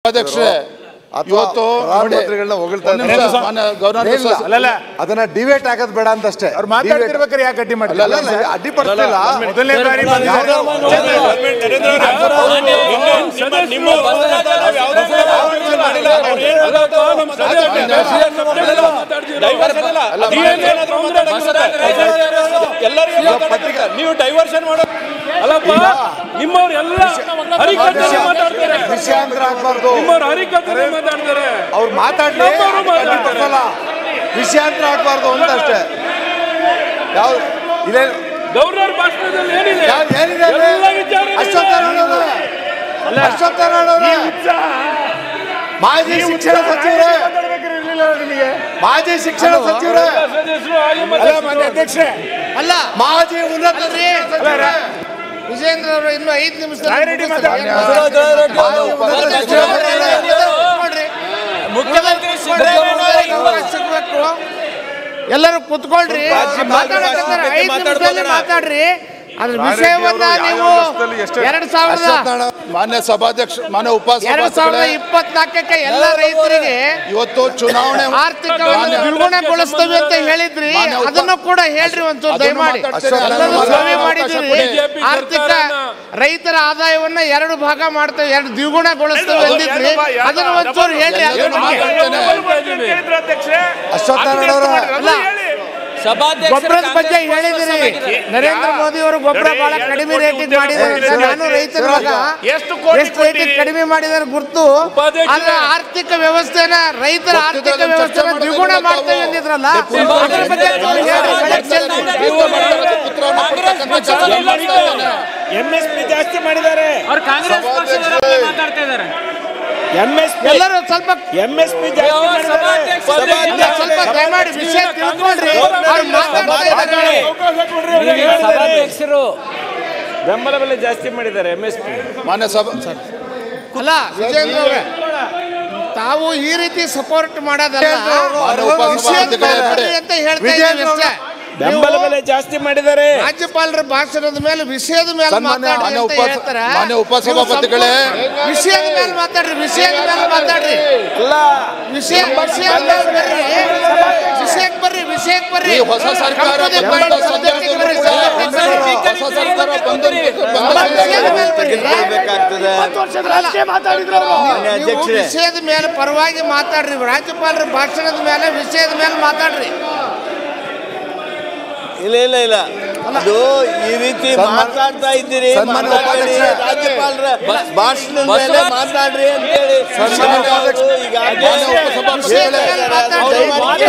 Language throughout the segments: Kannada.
ಅಧ್ಯಕ್ಷರೇ ಅಥವಾ ಇವತ್ತು ನೋಡಿ, ಪ್ರಧಾನಮಂತ್ರಿಗಳನ್ನ ಹೊಗಳ್ತಾ ಒಂದ್ ಇದ್ದಾರೆ. ನಿಮಿಷ, ಮಾನ್ಯ ಗವರ್ನರ್ ಇಲ್ಲ, ಸರ್. ಅಲ್ಲಲ್ಲ ಅದನ್ನ ಡಿವೇಟ್ ಆಗೋದ್ ಬೇಡ ಅಂತಷ್ಟೇ ಅವ್ರು ಮಾತಾಡ್ತಿರ್ಬೇಕಾದ್ರೆ ಯಾಕೆ ಗಟ್ಟಿ ಅಲ್ಲ, ಅಲ್ಲ, ಮಾಡ್ತಾರೆ ಅಲ್ಲ, ಅಡ್ಡಿ ಪಡ್ತಿಲ್ಲ ಮೊದಲನೇ ಬಾರಿ ನೀವು ಡೈವರ್ಷನ್ ಮಾಡೋ ಅಲ್ಲಪ್ಪ ನಿಮ್ಮವ್ರೆಲ್ಲ ಹರಿಕಥೆ ಮಾತಾಡ್ತಾರೆ ವಿಷಯಾಂತರ ಆಗ್ಬಾರ್ದು ನಿಮ್ಮವ್ರು ಹರಿಕಥೆ ಮಾತಾಡ್ತಾರೆ ಅವ್ರು ಮಾತಾಡ್ಲಿ ನಮ್ಮವ್ರು ಮಾತಾಡ್ತಾರೆ. ಅಲ್ಲ, ವಿಷಯಾಂತರ ಆಗ್ಬಾರ್ದು ಅಂತ ಅಷ್ಟೇ ಯಾವ ಇಲ್ಲೇ ಗೌರ್ನರ್ ಭಾಷಣದಲ್ಲಿ ಏನಿದೆ ಯಾವ್ದು ಏನಿದೆ ಅಲ್ಲಿ? ಎಲ್ಲ ವಿಚಾರ ಅಶ್ವತ್ಥ ನಾರಾಯಣವ್ರೆ. ಅಶ್ವತ್ಥ ನಾರಾಯಣವ್ರೆ. ಮಾಜಿ ಶಿಕ್ಷಣ ಸಚಿವರೇ ಮಾಜಿ ಶಿಕ್ಷಣ ಸಚಿವರೇ ಸದಸ್ಯರು ಹಾಗೆ ಅಲ್ಲ ಮಾತಾಡ್ತಾರೆ. ಮಾನ್ಯ ಅಧ್ಯಕ್ಷರೇ ಅಲ್ಲ ಮಾಜಿ ಉನ್ನತ ಶಿಕ್ಷಣ ಸಚಿವರೇ ವಿಜೇಂದ್ರ ಅವರು ಇನ್ನು ಐದು ನಿಮಿಷದಲ್ಲಿ ರಾಯರೆಡ್ಡಿ ಮಾತಾಡಿ. ಮುಗಿಸ್ತಾರೆ. ಮಾಜಿ ಉನ್ನತ ಶಿಕ್ಷಣ ಸಚಿವರೇ ಕೂತ್ಕೊಳ್ರಿ. ಮುಖ್ಯಮಂತ್ರಿ ಸಿದ್ದರಾಮಯ್ಯ ಅವಕಾಶ ಸಿಗ್ಬೇಕು. ಎಲ್ಲರೂ ಕುತ್ಕೊಳ್ರಿ ಮಾತಾಡಕತ್ತಾರ ಐದು ನಿಮಿಷದಲ್ಲಿ ಮಾತಾಡ್ರಿ ಅದ್ರ ವಿಷಯವನ್ನ ನೀವು ಎರಡ್ ಸಾವಿರದ ಅಶ್ವತ್ಥ ನಾರಾಯಣ, ಮಾನ್ಯ ಸಭಾಧ್ಯಕ್ಷ ಮಾನ್ಯ ಎರಡ್ ಸಾವಿರದ ಉಪಸಭಾಧ್ಯಕ್ಷರೇ ಇಪ್ಪತ್ನಾಲ್ಕಕ್ಕೆ ಎಲ್ಲ ರೈತರಿಗೆ ಇವತ್ತು ಚುನಾವಣೆ ಆರ್ಥಿಕವಾಗಿ ದ್ವಿಗುಣಗೊಳಿಸ್ತೇವೆ ಅಂತ ಹೇಳಿದ್ರಿ ಮಾನ್ಯ ಉಪ- ಅದನ್ನು ಕೂಡ ಹೇಳ್ರಿ ಒಂಚೂರು ಅದನ್ನು ದಯಮಾಡಿ ಮಾತಾಡ್ತೇನೆ. ಎಲ್ಲರೂ ಅದನ್ನು ಸಭೆ ಅವಕಾಶ ಮಾಡಿದ್ದೀರಿ ಕೊಡಿ. BJP ಆರ್ಥಿಕ ಸರ್ಕಾರನ- ರೈತರ ಆದಾಯವನ್ನ ಎರಡು ಭಾಗ ಮಾಡ್ತೇವೆ ಎರಡು ದ್ವಿಗುಣಗೊಳಿಸ್ತೇವೆ ಅಂದಿದ್ರಿ ಅದನ್ನು ಒಂಚೂರು ಹೇಳ್ರಿ ಅದ್ರ ಎಲ್ಲರೂ ಬಗ್ಗೆ. ಮಾತಾಡ್ತೇನೆ. ಅಶ್ವತ್ಥ ನಾರಾಯಣವ್ರೆ ಅಲ್ಲ ಗೊಬ್ಬರದ ಬಗ್ಗೆ ಹೇಳಿದಿರಿ ನರೇಂದ್ರ ಮೋದಿ ಅವರು ಗೊಬ್ಬರ ಬಹಳ ಕಡಿಮೆ ರೇಟಿಗೆ ಮಾಡಿದ್ದಾರೆ ಅಂತ ನಾನು ರೈತರ ಮಗ ಎಷ್ಟು ಕೋಟಿ ಎಷ್ಟು ರೇಟಿಗೆ ಕಡಿಮೆ ಮಾಡಿದಾರೆ ಗುರ್ತು ಉಪಾಧ್ಯಕ್ಷರೇ. ಆದ್ರೆ ಆರ್ಥಿಕ ವ್ಯವಸ್ಥೆನ ರೈತರ ಆರ್ಥಿಕ ಗೊತ್ತಿದ್ದವ್ರನ್ನ ಚರ್ಚೆ ವ್ಯವಸ್ಥೆನ ಮಾಡಿದ್ರೆ ದ್ವಿಗುಣ ತಾವು ಮಾಡ್ತೇವೆ ಅಂದಿದ್ರಲ್ಲ ಪೂರ್ವ ಅದ್ರ ಬಗ್ಗೆ ಒಂಚೂರು ಹೇಳ್ರಿ, ಬೆಳಗ್ಗೆ ಚೆಲ್ಲಿ. ನೀವು ಮಾಡಿರೋದು ಪುತ್ರವನ್ನು ಕೊಡ್ತಕ್ಕಂಥ ಚರ್ಚೆ ಮಾಡ್ತಾ ಇದ್ದೇನೆ. ಎಂ ಎಸ್ ಪಿ ಜಾಸ್ತಿ ಮಾಡಿದ್ದಾರೆ ಅವ್ರು ಕಾಂಗ್ರೆಸ್ ಪಕ್ಷದವರೇ ಮಾತಾಡ್ತಾ ಇದ್ದಾರೆ ಎಂ ಎಸ್ ಪಿ ಎಲ್ಲರೂ ಸ್ವಲ್ಪ ಎಂ ಎಸ್ ಪಿ ಜಾಸ್ತಿ ಮಾಡಿದ್ದಾರೆ ಇಲ್ಲ, ಸ್ವಲ್ಪ ದಯಮಾಡಿ ವಿಷಯ ತಿಳ್ಕೊಳ್ರಿ ಅವ್ರು ಮಾತಾಡ್ತಾ ಇದ್ದಾರೆ ಸಭಾಧ್ಯಕ್ಷರು ಬೆಂಬಲ ಬೆಲೆ ಜಾಸ್ತಿ ಮಾಡಿದ್ದಾರೆ ಎಂ ಎಸ್ ಪಿ ಮಾನ್ಯ ಸಭಾ ಅಲ್ಲ ವಿಜೇಂದ್ರ ಅವರೇ ತಾವು ಈ ರೀತಿ ಸಪೋರ್ಟ್ ಮಾಡೋದಲ್ಲ ಮಾನ್ಯ ಉಪಸಭಾಪತಿಗಳೇ ನೋಡಿ. ವಿಷಯ ಅಂತ ಹೇಳ್ತಾ ಇದ್ದೀವಿ ಅಷ್ಟೇ ಬೆಂಬಲ ನೀವು ಬೆಲೆ ಜಾಸ್ತಿ ಮಾಡಿದ್ದಾರೆ ರಾಜ್ಯಪಾಲರ ಭಾಷಣದ ಮೇಲೆ ವಿಷಯದ ಮೇಲೆ ಸನ್ಮಾನ್ಯ ಮಾತಾಡ್ರಿ ಮಾನ್ಯ ಅಂತ ಉಪ- ಹೇಳ್ತಾರ ಮಾನ್ಯ ಉಪಸಭಾಪತಿಗಳೇ. ನೀವು ಸ್ವಲ್ಪ ವಿಷಯದ ಮೇಲೆ ಮಾತಾಡ್ರಿ ವಿಷಯದ ಮೇಲೆ ಮಾತಾಡ್ರಿ ಅಲ್ಲ ವಿಷಯ ವಿಷಯದ ಮೇಲೆ ಬರ್ರಿ ವಿಷಯಕ್ಕೆ ಬರ್ರಿ ವಿಷಯಕ್ಕೆ ಬರ್ರಿ ಈ ಹೊಸ ಸರ್ಕಾರ ಕಂಪನಿ ಬೆಂಬಲ ಪಾಯಿಂಟ್ ಸದ್ಯಕ್ಕೆ ಸಬ್ಜೆಕ್ಟಿಗೆ ಬರ್ರಿ, ಹೊಸ ಸಬ್ಜೆಕ್ಟಿಗೆ ಬರ್ರಿ. ಸರ್ಕಾರ ಬಂದ ವಿಷಯದ ಮೇಲೆ ಬರ್ರಿ. ನೀವು ವಿಷಯದ ಮೇಲೆ ಪರವಾಗಿ ಮಾತಾಡ್ರಿ ರಾಜ್ಯಪಾಲರ ಭಾಷಣದ ಮೇಲೆ ವಿಷಯದ ಮೇಲೆ ಮಾತಾಡ್ರಿ ಇಲ್ಲ ಇಲ್ಲ ಇಲ್ಲ ಅದು ಈ ರೀತಿ ಮಾತಾಡ್ತಾ ಇದ್ದೀರಿ ಸನ್ಮಾನ್ಯ ಮಾತಾಡಿ, ಉಪಾಧ್ಯಕ್ಷರೇ. ರಾಜ್ಯಪಾಲರ ಭಾಷಣದ ಮೇಲೆ ಮಾತಾಡ್ರಿ ಅಂತೇಳಿ ಸನ್ಮಾನ್ಯ ಉಪಾಧ್ಯಕ್ಷರೇ. ಈಗ ವಿಷಯದ ಮೇಲೆ ಮಾತಾಡ್ರಿ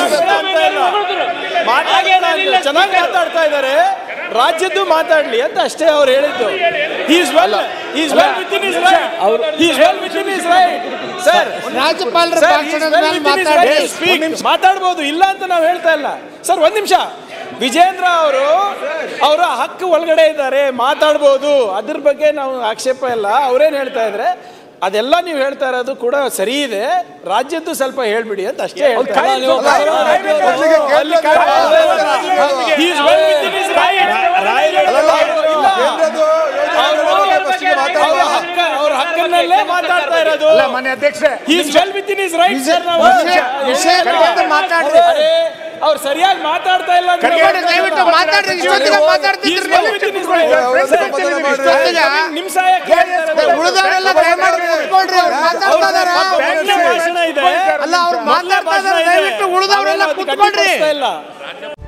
ಚೆನ್ನಾಗಿ ಮಾತಾಡ್ತಾ ಇದ್ದಾರೆ ರಾಜ್ಯದ್ದು ಮಾತಾಡ್ಲಿ ಅಂತ ಅಷ್ಟೇ ಅವ್ರು ಹೇಳಿದ್ದು is well is well within his right is well within his right sir ರಾಜ್ಯಪಾಲರ ಸರ್ ಭಾಷಣದ ಮೇಲೆ ಮಾತಾಡ್ರಿ ಮಾತಾಡ್ಬೋದು ಇಲ್ಲ ಅಂತ ನಾವು ಹೇಳ್ತಾ ಇಲ್ಲ ಸರ್ ಒಂದ್ ನಿಮಿಷ ವಿಜೇಂದ್ರ ಅವರು ಅವರ ಹಕ್ಕು ಒಳಗಡೆ ಇದ್ದಾರೆ ಮಾತಾಡ್ಬೋದು ಅದ್ರ ಬಗ್ಗೆ ನಾವು ಆಕ್ಷೇಪ ಇಲ್ಲ ಅವ್ರೇನ್ ಹೇಳ್ತಾ ಇದ್ರೆ ಅದೆಲ್ಲ ನೀವು ಹೇಳ್ತಾ ಇರೋದು ಕೂಡ ಸರಿ ಇದೆ ರಾಜ್ಯದ್ದು ಸ್ವಲ್ಪ ಹೇಳ್ಬಿಡಿ ಅಂತ ಅಷ್ಟೇ ಹೇಳ್ತಾ ಇರೋದು. ಮೊದ್ಲಿಗೆ ಕೇಂದ್ರ He is well within his right. ಇಲ್ಲ. ಕೇಂದ್ರದ್ದು ಯೋಜನೆ ಬಗ್ಗೆ ಫಸ್ಟಿಗೆ ಮಾತಾಡುವ. ಅವ್ರ ಹಕ್ಕ ಅವ್ರ ಹಕ್ಕನ್ನಲ್ಲೇ ಮಾತಾಡ್ತಾ ಇರೋದು ಮಾನ್ಯ ಅಧ್ಯಕ್ಷೆ is well within his right sir ನಾವು ವಿಷಯ- ವಿಷಯದ ಬಗ್ಗೆ ಮಾತಾಡ್ರಿ ಅವ್ರು ಸರಿಯಾಗಿ ಮಾತಾಡ್ತಾ ಇಲ್ಲ ಅಂತ ಕಡಿಮೆ ದಯವಿಟ್ಟು ಮಾತಾಡ್ರಿ ಇಷ್ಟೊತ್ತಿಗೆ ಮಾತಾಡ್ತಿದ್ರಿ He's well within his right. ವ್ಯವಸ್ಥೆ ಬದಲು ಮಾಡ್ರಿ. ಇಷ್ಟೊತ್ತಿಗೆ ನಿಮ್ ಸಹಾಯ ಕೇಳ್ತಾ ಇರೋದು. ಉಳಿದವರೆಲ್ಲ ದಯಮಾಡಿ ಕೂತ್ಕೊಳ್ರಿ ಅವ್ರು ಮಾತಾಡ್ತಾ ಇದಾರ ಬ್ಯಾಂಕ್ನ ಭಾಷಣ ಇದೆ ಅಲ್ಲ ಅವ್ರು ಮಾತಾಡ್ತಾ ಇದಾರೆ ದಯವಿಟ್ಟು ಉಳಿದವರೆಲ್ಲ ನಾವೇನು ಅದಕ್ಕೆ ಕೂತ್ಕೊಳ್ರಿ ಅಡ್ಡಿಪಡಿಸ್ತಾ ಇಲ್ಲ